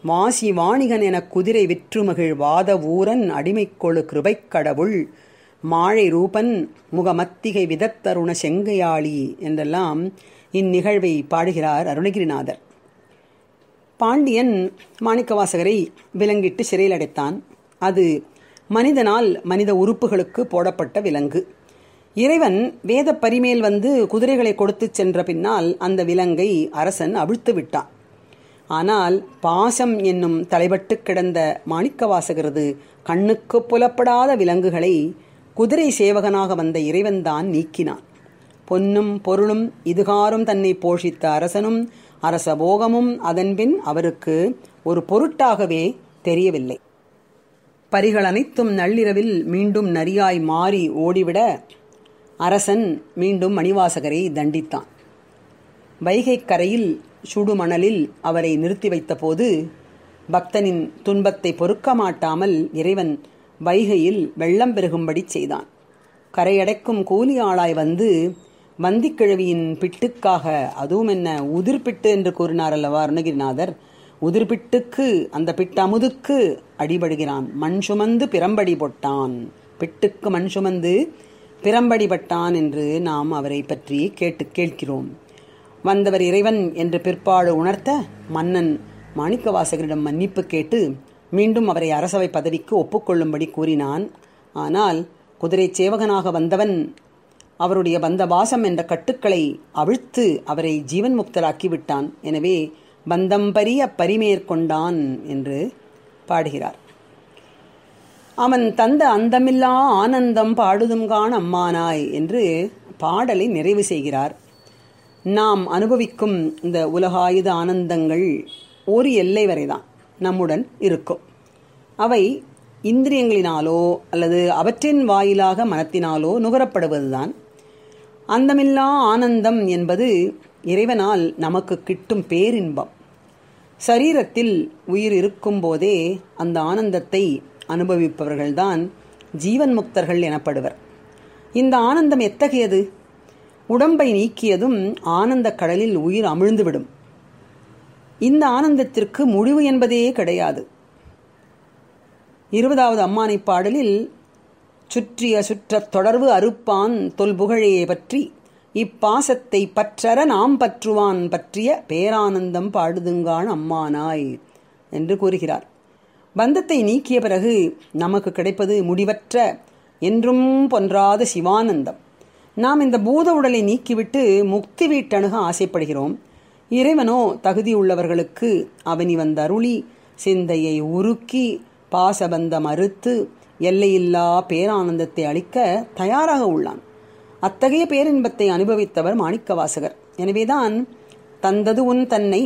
வாசி வாணிகன் எனக் குதிரை விற்றுமகிழ் வாத ஊரன் அடிமைக்கொழு கிருபைக் கடவுள் மாழை ரூபன் முகமத்திகை விதத்தருண செங்கையாளி என்றெல்லாம் இந்நிகழ்வை பாடுகிறார் அருணகிரிநாதர் பாண்டியன் மாணிக்கவாசகரை விலங்கிட்டு சிறையில் அடைத்தான் அது மனிதனால் மனித உறுப்புகளுக்கு போடப்பட்ட விலங்கு இறைவன் வேத பரிமேல் வந்து குதிரைகளை கொடுத்துச் சென்ற பின்னால் அந்த விலங்கை அரசன் அவிழ்த்து விட்டான் ஆனால் பாசம் என்னும் தலைபட்டு கிடந்த மாணிக்கவாசகரது கண்ணுக்கு புலப்படாத விலங்குகளை குதிரை சேவகனாக வந்த இறைவன்தான் நீக்கினான் பொன்னும் பொருளும் இதுகாரும் தன்னை போஷித்த அரசனும் அரச போகமும் அதன்பின் அவருக்கு ஒரு பொருட்டாகவே தெரியவில்லை பரிகள் அனைத்தும் நள்ளிரவில் மீண்டும் நரியாய் மாறி ஓடிவிட அரசன் மீண்டும் மணிவாசகரை தண்டித்தான் வைகைக் கரையில் சுடுமணலில் அவரை நிறுத்தி வைத்தபோது பக்தனின் துன்பத்தை பொறுக்க மாட்டாமல் இறைவன் வைகையில் வெள்ளம் பெருகும்படி செய்தான் கரையடைக்கும் கூலி ஆளாய் வந்து வந்திக்கிழவியின் பிட்டுக்காக அதுவும் என்ன உதிர்பிட்டு என்று கூறினார் அல்லவா அருணகிரிநாதர் உதிர்பிட்டுக்கு அந்த பிட்டமுதுக்கு அடிபடுகிறான் மண் சுமந்து பிறம்படி பொட்டான் பிட்டுக்கு மண் சுமந்து பிறம்படி பட்டான் என்று நாம் அவரை பற்றி கேட்டு கேட்கிறோம் வந்தவர் இறைவன் என்று பிற்பாடு உணர்த்த மன்னன் மாணிக்கவாசகரிடம் மன்னிப்பு கேட்டு மீண்டும் அவரை அரசவை பதவிக்கு ஒப்புக்கொள்ளும்படி கூறினான் ஆனால் குதிரை சேவகனாக வந்தவன் அவருடைய பந்த பாசம் என்ற கட்டுக்களை அவிழ்த்து அவரை ஜீவன் முக்தராக்கி விட்டான் எனவே பந்தம் பரிய பரிமேற்கொண்டான் என்று பாடுகிறார் அவன் தந்த அந்தமில்லா ஆனந்தம் பாடுதும்கான் அம்மானாய் என்று பாடலை நிறைவு செய்கிறார் நாம் அனுபவிக்கும் இந்த உலகாயுத ஆனந்தங்கள் ஒரு எல்லை வரைதான் நம்முடன் இருக்கும் அவை இந்திரியங்களினாலோ அல்லது அவற்றின் வாயிலாக மனத்தினாலோ நுகரப்படுவதுதான் அந்தமில்லா ஆனந்தம் என்பது இறைவனால் நமக்கு கிட்டும் பேரின்பம் சரீரத்தில் உயிர் இருக்கும்போதே அந்த ஆனந்தத்தை அனுபவிப்பவர்கள்தான் ஜீவன் முக்தர்கள் எனப்படுவர் இந்த ஆனந்தம் எத்தகையது உடம்பை நீக்கியதும் ஆனந்த கடலில் உயிர் அமிழ்ந்துவிடும் இந்த ஆனந்தத்திற்கு முடிவு என்பதே கிடையாது இருபதாவது அம்மானை பாடலில் சுற்றிய சுற்றத் தொடர்பு அறுப்பான் தொல்புகழையே பற்றி இப்பாசத்தை பற்றற நாம் பற்றுவான் பற்றிய பேரானந்தம் பாடுதுங்கான் அம்மானாய் என்று கூறுகிறார் பந்தத்தை நீக்கிய பிறகு நமக்கு கிடைப்பது முடிவற்ற என்றும் பொன்றாத சிவானந்தம் நாம் இந்த பூத உடலை நீக்கிவிட்டு முக்தி வீட்டணுக ஆசைப்படுகிறோம் இறைவனோ தகுதியுள்ளவர்களுக்கு அவனி வந்த அருளி சிந்தையை உருக்கி பாசபந்தம் அறுத்து எல்லையில்லா பேரானந்தத்தை அளிக்க தயாராக உள்ளான் அத்தகைய பேரின்பத்தை அனுபவித்தவர் மாணிக்கவாசகர் எனவேதான் தந்தது உன் தன்னை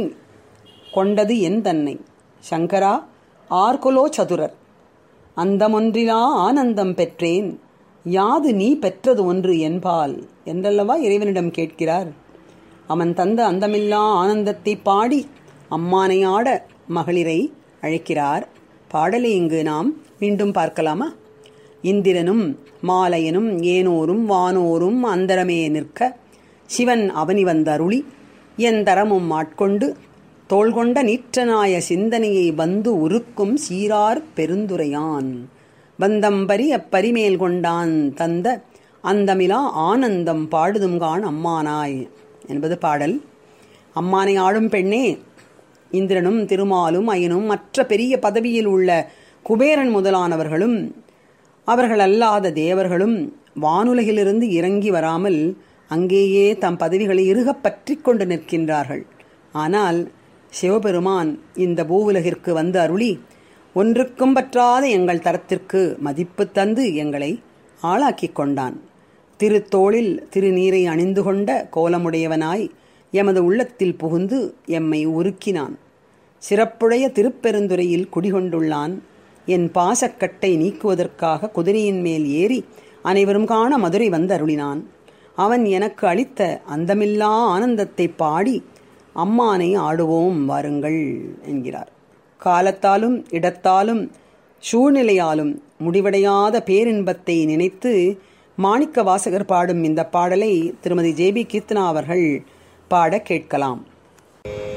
கொண்டது என் தன்னை சங்கரா ஆர்கொலோ சதுரர் அந்தமொன்றிலா ஆனந்தம் பெற்றேன் யாது நீ பெற்றது ஒன்று என்பால் என்றல்லவா இறைவனிடம் கேட்கிறார் அவன் தந்த அந்தமில்லா ஆனந்தத்தை பாடி அம்மானை ஆட மகளிரை அழைக்கிறார் பாடலை இங்கு நாம் மீண்டும் பார்க்கலாமா இந்திரனும் மாலையனும் ஏனோரும் வானோரும் அந்தரமே நிற்க சிவன் அவனி வந்த அருளி என் தரமும் ஆட்கொண்டு தோள்கொண்ட நீற்றனாய சிந்தனையை வந்து உருக்கும் சீரார் பெருந்துரையான் பந்தம்பரி அப்பரிமேல் கொண்டான் தந்த அந்தமிலா ஆனந்தம் பாடுதும்கான் அம்மானாய் என்பது பாடல் அம்மானை ஆளும் பெண்ணே இந்திரனும் திருமாலும் அயனும் மற்ற பெரிய பதவியில் உள்ள குபேரன் முதலானவர்களும் அவர்கள் அல்லாத தேவர்களும் வானுலகிலிருந்து இறங்கி வராமல் அங்கேயே தம் பதவிகளை இறுகப் பற்றி கொண்டு நிற்கின்றார்கள் ஆனால் சிவபெருமான் இந்த பூவுலகிற்கு வந்து அருளி ஒன்றுக்கும் பற்றாத எங்கள் தரத்திற்கு மதிப்பு தந்து எங்களை ஆளாக்கிக் கொண்டான் திருத்தோளில் திருநீரை அணிந்து கொண்ட கோலமுடையவனாய் எமது உள்ளத்தில் புகுந்து எம்மை உருக்கினான் சிறப்புடைய திருப்பெருந்துறையில் குடிகொண்டுள்ளான் என் பாசக்கட்டை நீக்குவதற்காக குதிரையின் மேல் ஏறி அனைவரும் காண மதுரை வந்து அருளினான் அவன் எனக்கு அளித்த அந்தமில்லா ஆனந்தத்தை பாடி அம்மானை ஆடுவோம் வாருங்கள் என்கிறார் காலத்தாலும் இடத்தாலும் சூழ்நிலையாலும் முடிவடையாத பேரின்பத்தை நினைத்து மாணிக்க வாசகர் பாடும் இந்த பாடலை திருமதி ஜேபி கீர்த்தனா அவர்கள் பாட கேட்கலாம்